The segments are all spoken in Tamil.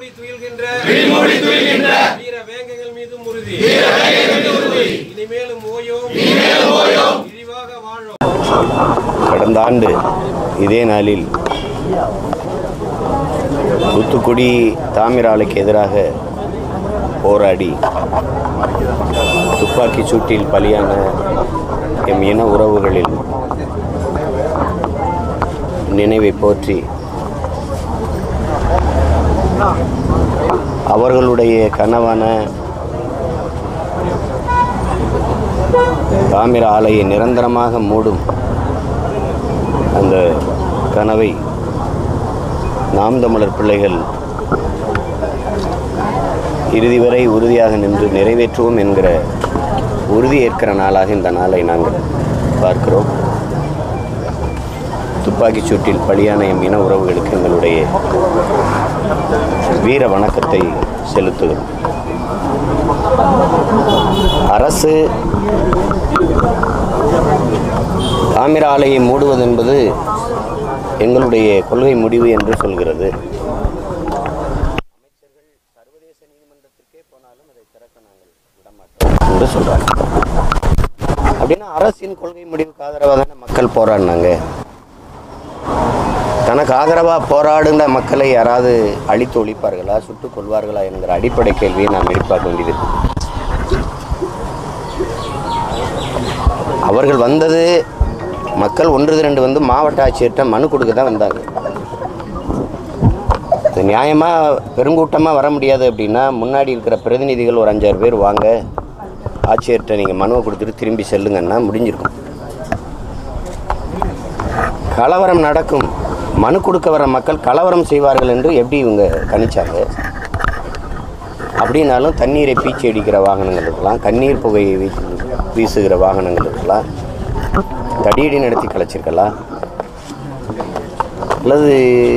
விழிமூடி துயில்கின்ற விழிமூடி துயில்கின்ற வீர வேங்கங்கள் மீதும் உறுதி வீர வேங்கங்கள் உறுதி இனிமேலும் ஓயோம் இனிமேலும் ஓயோம் இழிவாக வாழோம் கடந்த ஆண்டு இதே நாளில் தூத்துக்குடி தாமிர ஆலைக்கு எதிராக போராடி துப்பாக்கி சூட்டில் பலியான எம் இன உறவுகளில் நினைவை போற்றி அவர்களுடைய கனவான தாமிர ஆலையை நிரந்தரமாக மூடும் அந்த கனவை நாம் தமிழர் பிள்ளைகள் இறுதி வரை உறுதியாக நின்று நிறைவேற்றுவோம் என்கிற உறுதி ஏற்கிற நாளாக இந்த நாளை நாங்கள் பார்க்கிறோம் துப்பாக்கிச் சூட்டில் பலியான எம் இன உறவுகளுக்கு எங்களுடைய வீர வணக்கத்தை செலுத்துகிறோம் அரசு தாமிர ஆலையை மூடுவது என்பது எங்களுடைய கொள்கை முடிவு என்று சொல்கிறது அமைச்சர்கள் சர்வதேச நீதிமன்றத்திற்கே போனாலும் அதை திறக்க நாங்கள் விடமாட்டோம் என்று சொல்றாங்க அப்படின்னா அரசின் கொள்கை முடிவுக்கு ஆதரவாக தானே மக்கள் போராடினாங்க தனக்கு ஆதரவாக போராடுகிற மக்களை யாராவது அழித்து ஒழிப்பார்களா சுட்டுக் கொள்வார்களா என்கிற அடிப்படை கேள்வியை நாம் எழுப்பாக்க வேண்டியது இருக்கு. அவர்கள் வந்தது மக்கள் ஒன்று இரண்டு வந்து மாவட்ட ஆட்சியர்கிட்ட மனு கொடுக்க தான் வந்தாங்க இது நியாயமாக பெருங்கூட்டமாக வர முடியாது அப்படின்னா முன்னாடி இருக்கிற பிரதிநிதிகள் ஒரு அஞ்சாறு பேர் வாங்க ஆட்சியர்கிட்ட நீங்கள் மனுவை கொடுத்துட்டு திரும்பி செல்லுங்கன்னா முடிஞ்சிருக்கும் கலவரம் நடக்கும் மனு கொடுக்க வர மக்கள் கலவரம் செய்வார்கள் என்று எப்படி இவங்க கணிச்சாங்க அப்படின்னாலும் தண்ணீரை பீச்சி அடிக்கிற வாகனங்கள் இருக்கலாம் கண்ணீர் புகையை வீ- வீசுகிற வாகனங்கள் இருக்கலாம் தடியடி நடத்தி கலைச்சிருக்கலாம் அல்லது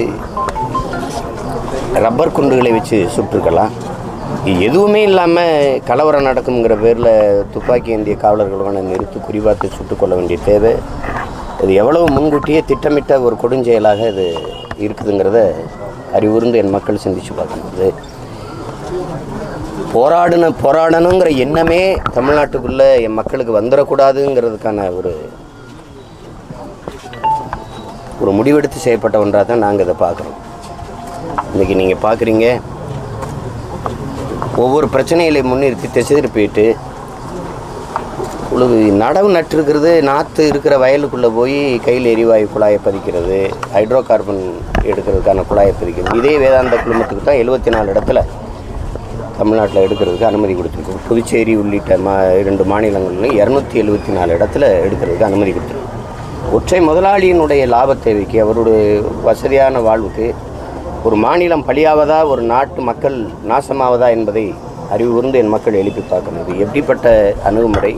ரப்பர் குண்டுகளை வச்சு சுட்டிருக்கலாம் இது எதுவுமே இல்லாமல் கலவரம் நடக்குங்கிற பேரில் துப்பாக்கி ஏந்திய காவலர்களோட நிறுத்தி குறிபார்த்து சுட்டுக் கொள்ள வேண்டிய தேவை இது எவ்வளவு முன்கூட்டியே திட்டமிட்ட ஒரு கொடுஞ்செயலாக இது இருக்குதுங்கிறத அறிவுறுந்து என் மக்கள் சிந்திச்சு பார்க்கும்போது போராடின போராடணுங்கிற எண்ணமே தமிழ்நாட்டுக்குள்ளே என் மக்களுக்கு வந்துடக்கூடாதுங்கிறதுக்கான ஒரு ஒரு முடிவெடுத்து செய்யப்பட்ட ஒன்றாக தான் நாங்கள் இதை பார்க்குறோம் இன்றைக்கி நீங்கள் பார்க்குறீங்க ஒவ்வொரு பிரச்சனைகளை முன்னிறுத்தி திசை திருப்பிட்டு உழுது நடவு நட்டிருக்கிறது நாற்று இருக்கிற வயலுக்குள்ளே போய் கையில் எரிவாயு குழாயை பதிக்கிறது ஹைட்ரோ கார்பன் எடுக்கிறதுக்கான குழாயை பதிக்கிறது இதே வேதாந்த குழுமத்துக்கு தான் எழுபத்தி நாலு இடத்துல தமிழ்நாட்டில் எடுக்கிறதுக்கு அனுமதி கொடுத்துருக்கு புதுச்சேரி உள்ளிட்ட மா இரண்டு மாநிலங்களில் இரநூத்தி எழுபத்தி நாலு இடத்துல எடுக்கிறதுக்கு அனுமதி கொடுத்துருக்கு ஒற்றை முதலாளியினுடைய லாப தேவைக்கு அவருடைய வசதியான வாழ்வுக்கு ஒரு மாநிலம் பலியாவதா ஒரு நாட்டு மக்கள் நாசமாவதா என்பதை அறிவுகூர்ந்து என் மக்கள் எழுப்பி பார்க்கணும் இது எப்படிப்பட்ட அணுகுமுறை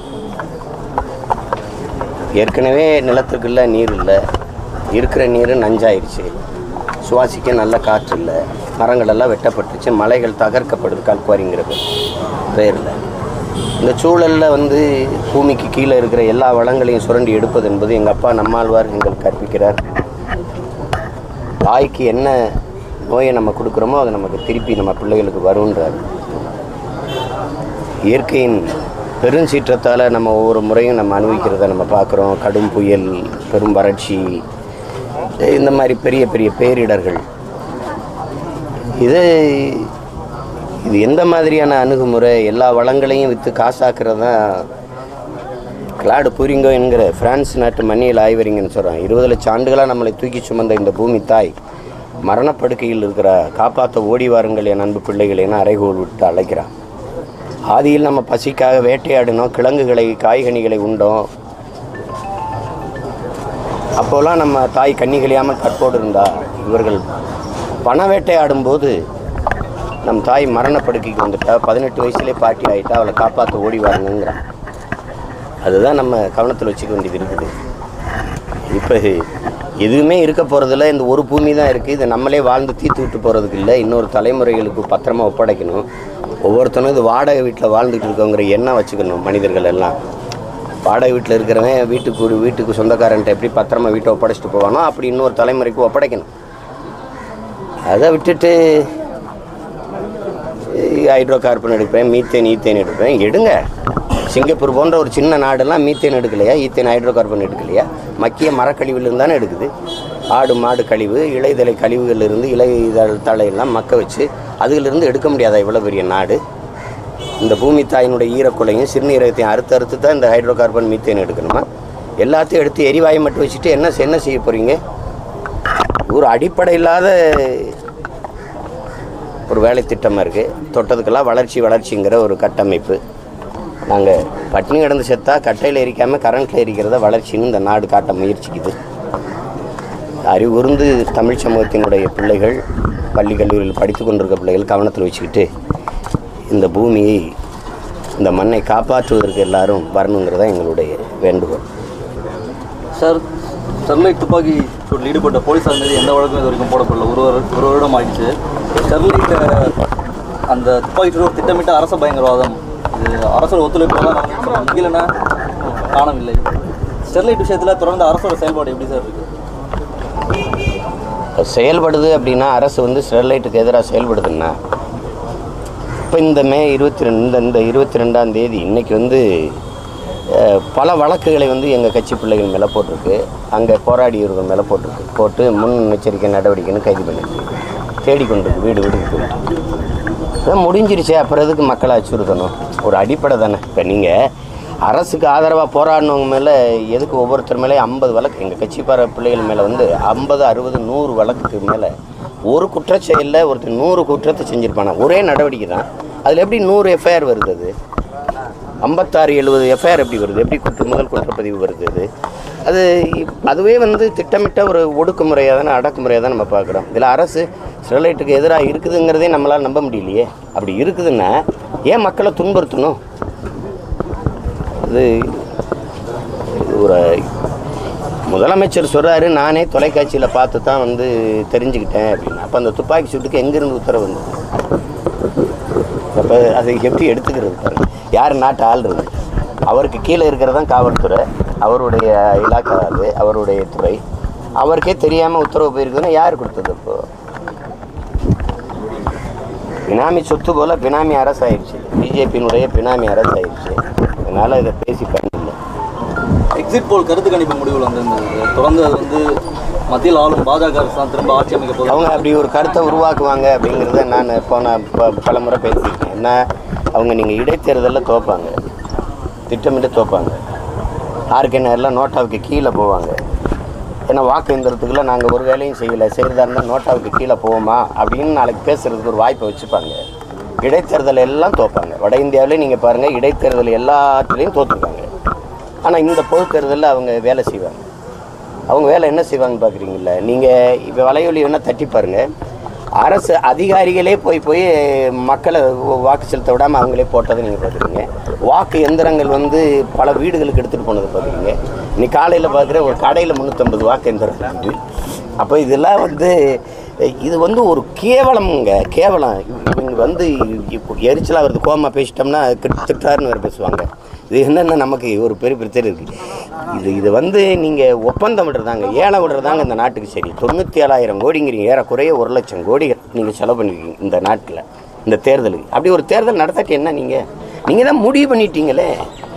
ஏற்கனவே நிலத்துக்குள்ள நீர் இல்லை இருக்கிற நீர் நஞ்சாயிருச்சு சுவாசிக்க நல்ல காற்று இல்லை மரங்கள் எல்லாம் வெட்டப்பட்டுச்சு மலைகள் தகர்க்கப்படுது கல்குவாரிங்கிற பேரில் இந்த சூழலில் வந்து பூமிக்கு கீழே இருக்கிற எல்லா வளங்களையும் சுரண்டி எடுப்பது என்பது எங்கள் அப்பா நம்மாழ்வார் எங்களுக்கு கற்பிக்கிறார் தாய்க்கு என்ன நோயை நம்ம கொடுக்குறோமோ அது நமக்கு திருப்பி நம்ம பிள்ளைகளுக்கு வருன்றார் இயற்கையின் பெருஞ்சீற்றத்தால் நம்ம ஒவ்வொரு முறையும் நம்ம அனுபவிக்கிறத நம்ம பார்க்குறோம் கடும் புயல் பெரும் வறட்சி இந்த மாதிரி பெரிய பெரிய பேரிடர்கள் இது இது எந்த மாதிரியான அணுகுமுறை எல்லா வளங்களையும் விற்று காசாக்குறது தான் கிளாடு பூரிங்கோ என்கிற பிரான்ஸ் நாட்டு மண்ணியல் ஆய்வறிஞன்னு சொல்கிறான் இருபது லட்சம் ஆண்டுகளாக நம்மளை தூக்கி சுமந்த இந்த பூமி தாய் மரணப்படுக்கையில் இருக்கிற காப்பாற்ற ஓடி வாருங்கள் என் அன்பு பிள்ளைகள் என அறைகோல் விட்டு அழைக்கிறான் ஆதியில் நம்ம பசிக்காக வேட்டையாடினோம் கிழங்குகளை காய்கனிகளை உண்டோம் அப்போல்லாம் நம்ம தாய் கண்ணி கழியாமல் கற்போடு இருந்தா இவர்கள் பண வேட்டையாடும்போது நம் தாய் மரணப்படுக்கைக்கு வந்துட்டா பதினெட்டு வயசுலேயே பாட்டி ஆகிட்டா அவளை காப்பாற்ற ஓடி வாருங்கிறான் அதுதான் நம்ம கவனத்தில் வச்சுக்க வேண்டியது இருக்குது இப்போ எதுவுமே இருக்க போகிறதில்ல இந்த ஒரு பூமி தான் இருக்குது இதை நம்மளே வாழ்ந்து தீர்த்து விட்டு போகிறதுக்கு இல்லை இன்னொரு தலைமுறைகளுக்கு பத்திரமா ஒப்படைக்கணும் ஒவ்வொருத்தனும் இது வாடகை வீட்டில் வாழ்ந்துட்டு இருக்கோங்கிற எண்ணம் வச்சுக்கணும் மனிதர்கள் எல்லாம் வாடகை வீட்டில் இருக்கிறவன் வீட்டுக்கு ஒரு வீட்டுக்கு சொந்தக்காரன்ட்ட எப்படி பத்திரமா வீட்டை ஒப்படைச்சிட்டு போவானோ அப்படி இன்னொரு தலைமுறைக்கு ஒப்படைக்கணும் அதை விட்டுட்டு ஹைட்ரோ கார்பன் எடுப்பேன் மீத்தேன் ஈத்தேன் எடுப்பேன் எடுங்க சிங்கப்பூர் போன்ற ஒரு சின்ன நாடெல்லாம் மீத்தேன் எடுக்கலையா ஈத்தேன் ஹைட்ரோ கார்பன் எடுக்கலையா மக்கிய மரக்கழிவுலேருந்து தானே எடுக்குது ஆடு மாடு கழிவு இலைதலை கழிவுகள் இருந்து இலை இதழ் தழையெல்லாம் மக்க வச்சு அதுகளிருந்து எடுக்க முடியாதா இவ்வளோ பெரிய நாடு இந்த பூமி தாயினுடைய ஈரக்குலையும் சிறுநீரகத்தையும் அறுத்து அறுத்து தான் இந்த ஹைட்ரோ கார்பன் மீத்தேன் எடுக்கணுமா எல்லாத்தையும் எடுத்து எரிவாயு மட்டும் வச்சுட்டு என்ன செ- என்ன செய்ய போகிறீங்க ஒரு அடிப்படை இல்லாத ஒரு வேலை திட்டமாக இருக்குது தொட்டதுக்கெல்லாம் வளர்ச்சி வளர்ச்சிங்கிற ஒரு கட்டமைப்பு நாங்கள் பட்டினி கிடந்து செத்தா கட்டையில் எரிக்காமல் கரண்ட்டில் எரிக்கிறத வளர்ச்சின்னு இந்த நாடு காட்ட முயற்சிக்குது அறிவுர்ந்து தமிழ் சமூகத்தினுடைய பிள்ளைகள் பள்ளி கல்லூரியில் படித்து கொண்டிருக்க பிள்ளைகள் கவனத்தில் வச்சுக்கிட்டு இந்த பூமியை இந்த மண்ணை காப்பாற்றுவதற்கு எல்லாரும் வரணுங்கிறத எங்களுடைய வேண்டுகோள் சார் ஸ்டெர்லைட் துப்பாக்கி சூட்டில் ஈடுபட்ட போலீஸார் மீது எந்த வழக்கும் இது வரைக்கும் போடப்படல ஒரு வரு- ஒரு வருடம் ஆயிடுச்சு ஸ்டெர்லைட் அஹ், அந்த துப்பாக்கி சூடு ஒரு திட்டமிட்ட அரச பயங்கரவாதம் இது அரசோட ஒத்துழைப்பு தான் முகிலன காணவில்லை ஸ்டெர்லைட் விஷயத்தில் தொடர்ந்து அரசோட செயல்பாடு எப்படி சார் இருக்குது இப்போ செயல்படுது அப்படின்னா அரசு வந்து ஸ்டெர்லைட்டுக்கு எதிராக செயல்படுதுன்னா இப்போ இந்த மே இருபத்தி ரெண்டு இந்த இந்த இருபத்தி ரெண்டாம் தேதி இன்னைக்கு வந்து அஹ், பல வழக்குகளை வந்து எங்கள் கட்சி பிள்ளைகள் மேலே போட்டிருக்கு அங்கே போராடியவர்கள் மேலே போட்டிருக்கு போட்டு முன்னெச்சரிக்கை நடவடிக்கைன்னு கைது பண்ணிருக்கு தேடிக்கொண்டிருக்கு வீடு வீடுக்கு போயிட்டு அதான் முடிஞ்சிருச்சே அப்புறம் எதுக்கு மக்களை அச்சுறுத்தணும் ஒரு அடிப்படை தானே இப்போ நீங்கள் அரசுக்கு ஆதரவாக போராடினவங்க மேலே எதுக்கு ஒவ்வொருத்தர் மேலே ஐம்பது வழக்கு எங்கள் கட்சிப்பார பிள்ளைகள் மேலே வந்து ஐம்பது அறுபது நூறு வழக்குக்கு மேலே ஒரு குற்றச்செயலில் ஒருத்தர் நூறு குற்றத்தை செஞ்சுருப்பானா ஒரே நடவடிக்கை தான் அதில் எப்படி நூறு எஃப்ஐஆர் வருது அது ஐம்பத்தாறு எழுபது எஃப்ஐஆர் எப்படி வருது எப்படி குற்ற முதல் குற்றப்பதிவு வருது அது அது இப்- அதுவே வந்து திட்டமிட்ட ஒரு ஒடுக்குமுறையாக தானே அடக்குமுறையாக தான் நம்ம பார்க்குறோம் இதில் அரசு ஸ்டெர்லைட்டுக்கு எதிராக இருக்குதுங்கிறதே நம்மளால் நம்ப முடியலையே அப்படி இருக்குதுன்னா ஏன் மக்களை துன்புறுத்தணும் அது இது ஒரு முதலமைச்சர் சொல்கிறாரு நானே தொலைக்காட்சியில் பார்த்து தான் வந்து தெரிஞ்சுக்கிட்டேன் அப்படின்னு அப்போ அந்த துப்பாக்கி சூட்டுக்கு எங்கேருந்து உத்தரவு வந்து அப்போ அதை எப்படி எடுத்துக்கிறது பாருங்க யார் நாட்டு ஆள்றது அவருக்கு கீழே இருக்கிறது தான் காவல்துறை அவருடைய இலாக்கா அது அவருடைய துறை அவருக்கே தெரியாமல் உத்தரவு போயிருக்குதுன்னா யார் கொடுத்தது இப்போ பினாமி சொத்து போல பினாமி அரசு ஆயிடுச்சு பிஜேபியினுடைய பினாமி அரசு ஆயிடுச்சு அதனால் இதை பேசி பயனில்லை எக்ஸிட் போல் கருத்து கணிப்பு முடிவுகள் வந்திருந்தது தொடர்ந்து அது வந்து மத்தியில் ஆளும் பாஜக அரசு தான் திரும்ப ஆட்சி அமைக்க போகுது அவங்க அப்படி ஒரு கருத்தை உருவாக்குவாங்க அப்படிங்கிறத நான் போன ப பல முறை பேசியிருக்கேன் என்ன அவங்க நீங்கள் இடைத்தேர்தலில் தோப்பாங்க திட்டமிட்டு தோப்பாங்க ஆர்கேனரில் நோட்டாவுக்கு கீழே போவாங்க ஏன்னா வாக்கு எந்திரத்துக்குள்ள நாங்கள் ஒரு வேலையும் செய்யலை செய்கிறதா இருந்தால் நோட்டாவுக்கு கீழே போவோமா அப்படின்னு நாளைக்கு பேசுகிறதுக்கு ஒரு வாய்ப்பை வச்சுப்பாங்க இடைத்தேர்தல் எல்லாம் தோப்பாங்க வட இந்தியாவிலே நீங்கள் பாருங்கள் இடைத்தேர்தல் எல்லாத்துலேயும் தோற்றுருக்காங்க ஆனால் இந்த பொதுத் தேர்தலில் அவங்க வேலை செய்வாங்க அவங்க வேலை என்ன செய்வாங்கன்னு பார்க்குறீங்களா நீங்கள் இப்போ வலையொலி வேணால் தட்டி பாருங்கள் அரசு அதிகாரிகளே போய் போய் மக்களை வாக்கு செலுத்த விடாமல் அவங்களே போட்டதை நீங்கள் பார்க்குறீங்க வாக்கு எந்திரங்கள் வந்து பல வீடுகளுக்கு எடுத்துகிட்டு போனதை பார்க்குறீங்க நீ காலையில் பார்க்குற ஒரு கடையில் முந்நூற்றம்பது வாக்கு எந்திரம் இருக்குது அப்போ இதெல்லாம் வந்து இது வந்து ஒரு கேவலம்ங்க கேவலம் இவங்க வந்து எரிச்சலாக வருது கோமா பேசிட்டோம்னா திட்டாருன்னு வேறு பேசுவாங்க இது என்னென்ன நமக்கு ஒரு பெரிய பிரச்சனை இருக்குது இது இது வந்து நீங்கள் ஒப்பந்தம் விடுறதாங்க ஏழை விடுறதாங்க இந்த நாட்டுக்கு சரி தொண்ணூற்றி ஏழாயிரம் கோடிங்கிறீங்க ஏறக்குறைய ஒரு லட்சம் கோடிகள் நீங்கள் செலவு பண்ணிருக்கீங்க இந்த நாட்டில் இந்த தேர்தலுக்கு அப்படி ஒரு தேர்தல் நடத்தாட்டி என்ன நீங்கள் நீங்கள் தான் முடிவு பண்ணிட்டீங்களே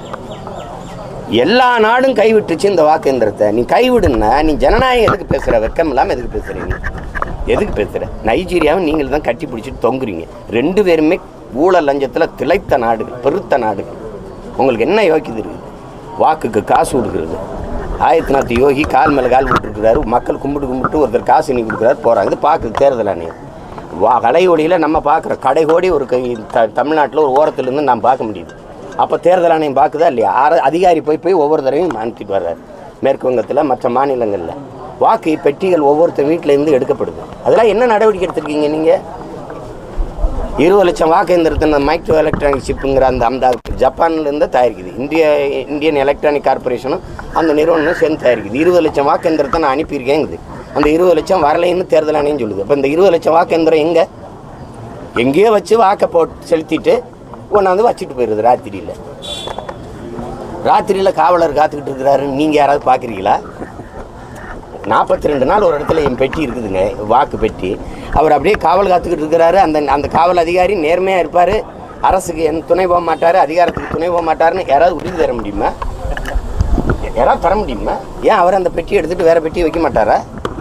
எல்லா நாடும் கைவிட்டுச்சு இந்த வாக்கேந்திரத்தை நீ கைவிடுன்னா நீ ஜனநாயகம் எதுக்கு பேசுகிற வெக்கம் இல்லாமல் எதுக்கு பேசுகிறீங்க எதுக்கு பேசுகிற நைஜீரியாவும் நீங்கள் தான் கட்டி பிடிச்சிட்டு தொங்குறீங்க ரெண்டு பேருமே ஊழல் லஞ்சத்தில் திளைத்த நாடுகள் பெருத்த நாடுகள் உங்களுக்கு என்ன யோக்கியது இருக்குது வாக்குக்கு காசு கொடுக்குறது ஆயிரத்தி யோகி கால் மேலே கால் விட்டுருக்கிறாரு மக்கள் கும்பிட்டு கும்பிட்டு ஒருத்தர் காசு நீ கொடுக்குறாரு போகிறாங்க இது பார்க்குது தேர்தல் ஆணையம் வா கலை ஒளியில் நம்ம பார்க்குற கடை கோடி ஒரு கை த தமிழ்நாட்டில் ஒரு ஓரத்துலேருந்து நாம் பார்க்க முடியுது அப்போ தேர்தல் ஆணையம் பார்க்குதா இல்லையா அர- அதிகாரி போய் போய் ஒவ்வொரு தடவையும் அனுப்பிட்டு வர்றாரு மேற்கு வங்கத்தில் மற்ற மாநிலங்களில் வாக்கு பெட்டிகள் ஒவ்வொருத்தர் வீட்டில் இருந்து எடுக்கப்படுது அதெல்லாம் என்ன நடவடிக்கை எடுத்திருக்கீங்க நீங்கள் இருபது லட்சம் வாக்கு எந்திரத்தின் மைக்ரோ எலக்ட்ரானிக் சிப்புங்கிற அந்த அந்த ஜப்பான்லேருந்து தயாரிக்குது இந்திய இந்தியன் எலக்ட்ரானிக் கார்பரேஷனும் அந்த நிறுவனமும் சேர்ந்து தயாரிக்குது இருபது லட்சம் வாக்கு எந்திரத்தை நான் அனுப்பியிருக்கேங்குது அந்த இருபது லட்சம் வரலைன்னு தேர்தல் ஆணையம் சொல்லுது அப்போ இந்த இருபது லட்சம் வாக்கு எந்திரம் எங்கே எங்கேயோ வச்சு வாக்கை போட்டு செலுத்திட்டு கொண்டாந்து வச்சுட்டு போயிடுது ராத்திரியில் ராத்திரியில் காவலர் காத்துக்கிட்டு இருக்கிறாருன்னு நீங்கள் யாராவது பார்க்குறீங்களா நாற்பத்தி ரெண்டு நாள் ஒரு இடத்துல என் பெட்டி இருக்குதுங்க வாக்கு பெட்டி அவர் அப்படியே காவல் காத்துக்கிட்டு இருக்கிறாரு அந்த அந்த காவல் அதிகாரி நேர்மையாக இருப்பார் அரசுக்கு என் துணை போக மாட்டார் அதிகாரத்துக்கு துணை போக மாட்டாருன்னு யாராவது உறுதி தர முடியுமா யாராவது தர முடியுமா ஏன் அவர் அந்த பெட்டி எடுத்துட்டு வேற பெட்டி வைக்க மாட்டாரா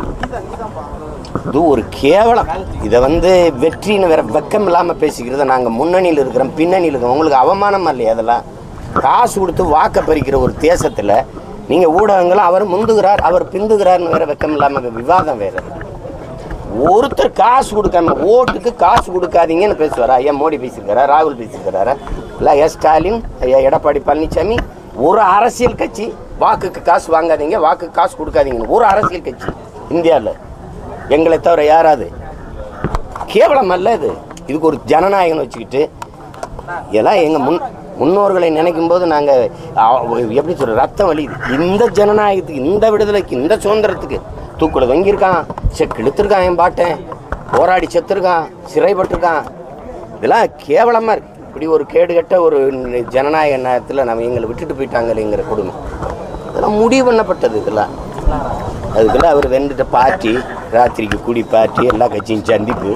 இது ஒரு கேவலம் இதை வந்து வெற்றின்னு வேற வெக்கம் இல்லாமல் பேசிக்கிறத நாங்கள் முன்னணியில் இருக்கிறோம் பின்னணியில் இருக்கிறோம் உங்களுக்கு அவமானமா இல்லையா அதெல்லாம் காசு கொடுத்து வாக்க பறிக்கிற ஒரு தேசத்தில் நீங்கள் ஊடகங்களும் அவர் முந்துகிறார் அவர் பிந்துகிறார்னு வேற வெக்கம் இல்லாமல் விவாதம் வேற ஒருத்தர் காசு கொடுக்காம ஓட்டுக்கு காசு கொடுக்காதீங்கன்னு பேசுவாரா ஐயா மோடி பேசியிருக்காரா ராகுல் பேசியிருக்காரா இல்லை எஸ் ஸ்டாலின் ஐயா எடப்பாடி பழனிசாமி ஒரு அரசியல் கட்சி வாக்குக்கு காசு வாங்காதீங்க வாக்குக்கு காசு கொடுக்காதீங்கன்னு ஒரு அரசியல் கட்சி இந்தியாவில் எங்களை தவிர யாராவது கேவலம் அல்ல இது இதுக்கு ஒரு ஜனநாயகம் வச்சுக்கிட்டு இதெல்லாம் எங்கள் முன் முன்னோர்களை நினைக்கும் போது நாங்கள் எப்படி சொல்ற ரத்தம் வலியுது இந்த ஜனநாயகத்துக்கு இந்த விடுதலைக்கு இந்த சுதந்திரத்துக்கு தூக்குல தொங்கியிருக்கான் செக்கு இழுத்துருக்கான் என் பாட்டேன் போராடி செத்துருக்கான் சிறைப்பட்டிருக்கான் இதெல்லாம் கேவலமாக இருக்கு இப்படி ஒரு கேடுகட்ட ஒரு ஜனநாயக நேரத்தில் நம்ம எங்களை விட்டுட்டு போயிட்டாங்களேங்கிற கொடுமை இதெல்லாம் முடிவு பண்ணப்பட்டது இதெல்லாம் அதுக்குள்ள அவர் வெண்டுட்ட பார்ட்டி ராத்திரிக்கு கூடி பார்ட்டி எல்லா கட்சியும் சந்திப்பு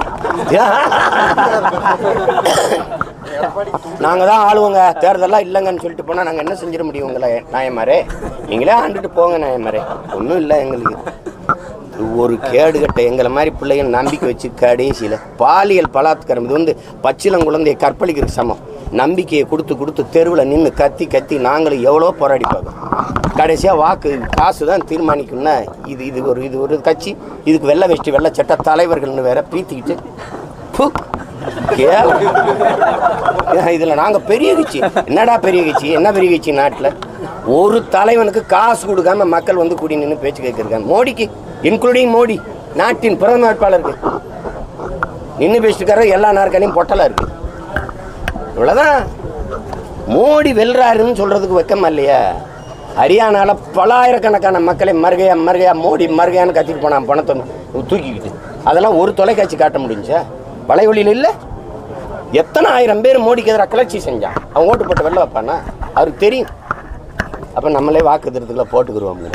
நாங்கள் தான் ஆளுவோங்க தேர்தலாம் இல்லைங்கன்னு சொல்லிட்டு போனால் நாங்கள் என்ன செஞ்சிட முடியும் உங்களை நாயமாரே நீங்களே ஆண்டுட்டு போங்க நாயமாரே ஒன்றும் இல்லை எங்களுக்கு இது ஒரு கேடுகட்ட எங்களை மாதிரி பிள்ளைகள் நம்பிக்கை வச்சு கடைசியில் பாலியல் பலாத்காரம் இது வந்து பச்சிலங்குழந்தையை கற்பழிக்கிறதுக்கு சமம் நம்பிக்கையை கொடுத்து கொடுத்து தெருவில் நின்று கத்தி கத்தி நாங்களும் எவ்வளோ போராடி பார்க்கோம் கடைசியாக வாக்கு காசு தான் தீர்மானிக்கும்னா இது இது ஒரு இது ஒரு கட்சி இதுக்கு வெள்ளை வேஷ்டி வெள்ளை சட்ட தலைவர்கள்னு வேற பீத்திக்கிட்டு ஃபு, கேவலம். இதில் நாங்கள் பெரிய கட்சி என்னடா பெரிய கட்சி என்ன பெரிய கட்சி நாட்டில் ஒரு தலைவனுக்கு காசு கொடுக்காம மக்கள் வந்து கூடி நின்று பேச்சு கேட்குறாங்க மோடிக்கு இன்க்ளூடிங் மோடி நாட்டின் பிரதம வேட்பாளருக்கு நின்று பேசிட்டு எல்லா நாற்காலையும் பொட்டலாக இருக்கு இவ்வளோதான் மோடி வெல்றாருன்னு சொல்கிறதுக்கு வெக்கமா இல்லையா ஹரியானாவில் பலாயிரக்கணக்கான மக்களை மருகையா மருகையா மோடி மருகையான்னு கத்திட்டு போனான் பணத்தை தூக்கிக்கிட்டு அதெல்லாம் ஒரு தொலைக்காட்சி காட்ட முடிஞ்சா வலைவழியில் இல்லை எத்தனை ஆயிரம் பேர் மோடிக்கு எதிராக கிளர்ச்சி செஞ்சான் அவன் ஓட்டு போட்டு வெளில வைப்பானா அவருக்கு தெரியும் அப்போ நம்மளே வாக்கு திருத்தத்தில் போட்டுக்கிருவோம்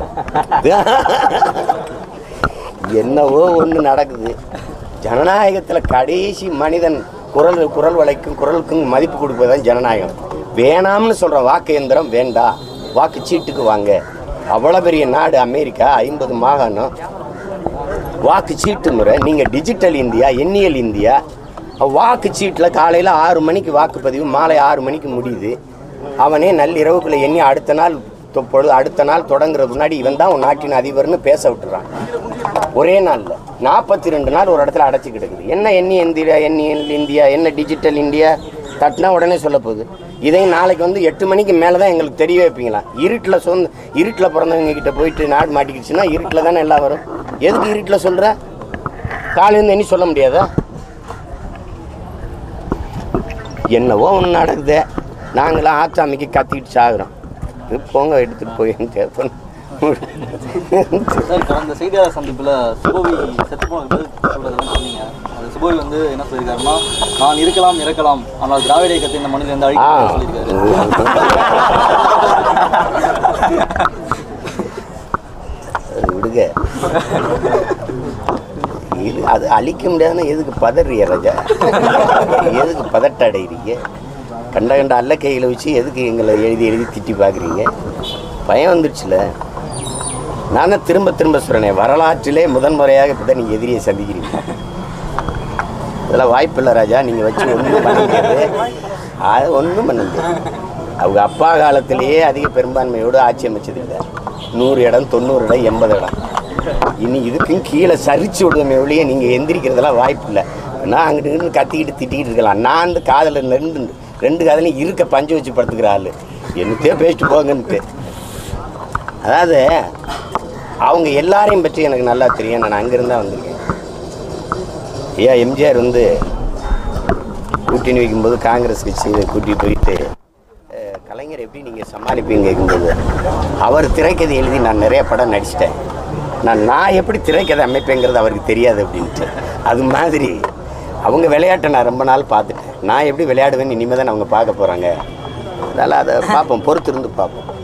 என்னவோ ஒன்று நடக்குது ஜனநாயகத்தில் கடைசி மனிதன் குரல் குரல் வளைக்கும் குரலுக்கும் மதிப்பு கொடுப்பது தான் ஜனநாயகம் வேணாம்னு சொல்கிற வாக்கு எந்திரம் வேண்டாம் வாக்கு சீட்டுக்கு வாங்க அவ்வளோ பெரிய நாடு அமெரிக்கா ஐம்பது மாகாணம் வாக்கு சீட்டு முறை நீங்கள் டிஜிட்டல் இந்தியா எண்ணியல் இந்தியா வாக்கு சீட்டில் காலையில் ஆறு மணிக்கு வாக்குப்பதிவு மாலை ஆறு மணிக்கு முடியுது அவனே நள்ளிரவுக்குள்ள எண்ணி அடுத்த நாள் தொ- பொழுது அடுத்த நாள் தொடங்குறது முன்னாடி இவன் தான் உன் நாட்டின் அதிபர்னு பேச விட்டுறான் ஒரே நாளில் நாற்பத்தி ரெண்டு நாள் ஒரு இடத்துல அடைச்சி கிடக்குது என்ன எண்ணி இந்தியா எண்ணியல் இந்தியா என்ன டிஜிட்டல் இந்தியா தட்டினா உடனே சொல்ல போகுது இதையும் நாளைக்கு வந்து எட்டு மணிக்கு மேலே தான் எங்களுக்கு தெரிய வைப்பீங்களா இருட்டில் சொந்த இருட்டில் பிறந்தவங்க கிட்ட போயிட்டு நாடு மாட்டிக்கிடுச்சுன்னா இருட்டில் தானே எல்லாம் வரும் எதுக்கு இருட்டில் சொல்கிற காலையிலேருந்து எண்ணி சொல்ல முடியாதா என்னவோ ஒன்று நடக்குது நாங்களாம் ஆச்சாமிக்கு கத்திக்கிட்டு சாகுறோம் இது போங்க எடுத்துகிட்டு போய் கேட்போம் சார் கடந்த செய்தியாளர் சந்திப்பில் சுபவி செத்து போனது சொல்றதெல்லாம் சொன்னீங்க அந்த சுபவி வந்து என்ன சொல்லியிருக்காருன்னா நான் இருக்கலாம் இறக்கலாம் ஆனால் திராவிட இயக்கத்தை இந்த மண்ணில் இருந்து ஆ அழிக்க சொல்லியிருக்காரு அது விடுங்க இது அது அழிக்க முடியாதுன்னா எதுக்கு பதறிய ராஜா எதுக்கு பதட்ட அடைகிறீங்க கண்ட கண்ட அல்ல கையில் வச்சு எதுக்கு எங்களை எழுதி எழுதி திட்டி பார்க்குறீங்க பயம் வந்துடுச்சுல நான் தான் திரும்ப திரும்ப சொல்கிறேனே வரலாற்றிலே முதன்முறையாக இப்போ தான் நீங்கள் எதிரியை சந்திக்கிறீங்க இதெல்லாம் வாய்ப்பில்லை ராஜா நீங்கள் வச்சு ஒன்றும் பண்ண முடியாது அது ஒன்றும் பண்ண முடியாது அவங்க அப்பா காலத்திலேயே அதிக பெரும்பான்மையோடு ஆட்சி அமைச்சது இல்லை நூறு இடம் தொண்ணூறு இடம் எண்பது இடம் இனி இதுக்கும் கீழே சரிச்சு விடுமே ஒழிய நீங்கள் எந்திரிக்கிறதெல்லாம் வாய்ப்பு இல்லை நான் அங்கிட்டு இங்கிட்டு கத்திக்கிட்டு திட்டிக்கிட்டு இருக்கலாம் நான் வந்து காதில் ரெண்டு ரெண்டு காதலையும் இருக்க பஞ்சு வச்சு படுத்துக்கிற ஆள் என்னத்தையோ பேசிட்டு போங்கன்ட்டு அதாவது அவங்க எல்லாரையும் பற்றி எனக்கு நல்லா தெரியும் நான் அங்கேருந்து தான் வந்திருக்கேன் ஐயா எம்ஜிஆர் வந்து கூட்டணி வைக்கும்போது காங்கிரஸ் கட்சியை கூட்டி போயிட்டு அஹ், கலைஞர் எப்படி நீங்கள் சமாளிப்பீங்க கேட்கும்போது அவர் திரைக்கதை எழுதி நான் நிறைய படம் நடிச்சிட்டேன் நான் நான் எப்படி திரைக்கதை அமைப்பேங்கிறது அவருக்கு தெரியாது அப்படின்ட்டு அது மாதிரி அவங்க விளையாட்டை நான் ரொம்ப நாள் பார்த்துட்டேன் நான் எப்படி விளையாடுவேன்னு இனிமேல் தான் அவங்க பார்க்க போகிறாங்க அதனால் அதை பார்ப்போம் பொறுத்து இருந்து பார்ப்போம்